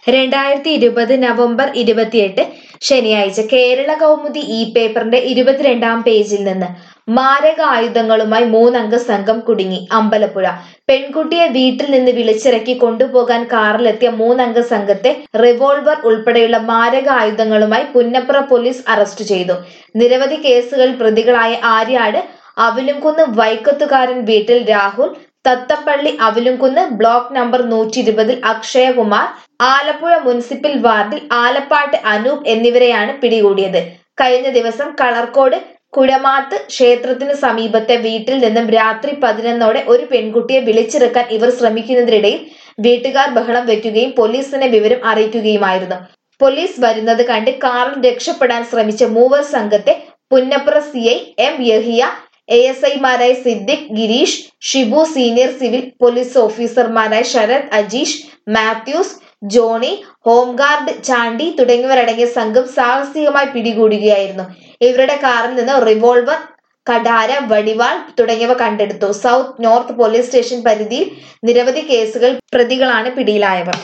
രണ്ടായിരത്തി ഇരുപത് നവംബർ ഇരുപത്തിയെട്ട് ശനിയാഴ്ച കേരള കൗമുദി ഇ പേപ്പറിന്റെ ഇരുപത്തിരണ്ടാം പേജിൽ നിന്ന് മാരകായുധങ്ങളുമായി മൂന്നംഗ സംഘം കുടുങ്ങി അമ്പലപ്പുഴ പെൺകുട്ടിയെ വീട്ടിൽ നിന്ന് വിളിച്ചിറക്കി കൊണ്ടുപോകാൻ കാറിലെത്തിയ മൂന്നംഗ സംഘത്തെ റിവോൾവർ ഉൾപ്പെടെയുള്ള മാരകായുധങ്ങളുമായി പുന്നപ്ര പോലീസ് അറസ്റ്റ് ചെയ്തു നിരവധി കേസുകളിൽ പ്രതികളായ ആര്യാട് അവിലുംകുന്ന് വൈക്കത്തുകാരൻ വീട്ടിൽ രാഹുൽ തത്തപ്പള്ളി അവിലുംകുന്ന് ബ്ലോക്ക് നമ്പർ നൂറ്റി ഇരുപതിൽ അക്ഷയകുമാർ ആലപ്പുഴ മുനിസിപ്പൽ വാർഡിൽ ആലപ്പാട്ട് അനൂപ് എന്നിവരെയാണ് പിടികൂടിയത് കഴിഞ്ഞ ദിവസം കളർക്കോട് കുഴമാത്ത് ക്ഷേത്രത്തിന് സമീപത്തെ വീട്ടിൽ നിന്നും രാത്രി പതിനൊന്നോടെ ഒരു പെൺകുട്ടിയെ വിളിച്ചിറക്കാൻ ഇവർ ശ്രമിക്കുന്നതിനിടയിൽ വീട്ടുകാർ ബഹളം വെക്കുകയും പോലീസിനെ വിവരം അറിയിക്കുകയുമായിരുന്നു പോലീസ് വരുന്നത് കണ്ട് കാറിൽ രക്ഷപ്പെടാൻ ശ്രമിച്ച മൂവർ സംഘത്തെ Punnapra C I M Yahiya A S ഐമാരായ Siddique Girish Shibu senior civil police ഓഫീസർമാരായ ശരത് അജീഷ് മാത്യൂസ് ജോണി ഹോംഗാർഡ് ചാണ്ടി തുടങ്ങിയവരടങ്ങിയ സംഘം സാഹസികമായി പിടികൂടുകയായിരുന്നു ഇവരുടെ കാറിൽ നിന്ന് റിവോൾവർ കഠാര വടിവാൾ തുടങ്ങിയവ കണ്ടെടുത്തു സൗത്ത് നോർത്ത് പോലീസ് സ്റ്റേഷൻ പരിധിയിൽ നിരവധി കേസുകൾ പ്രതികളാണ് പിടിയിലായവർ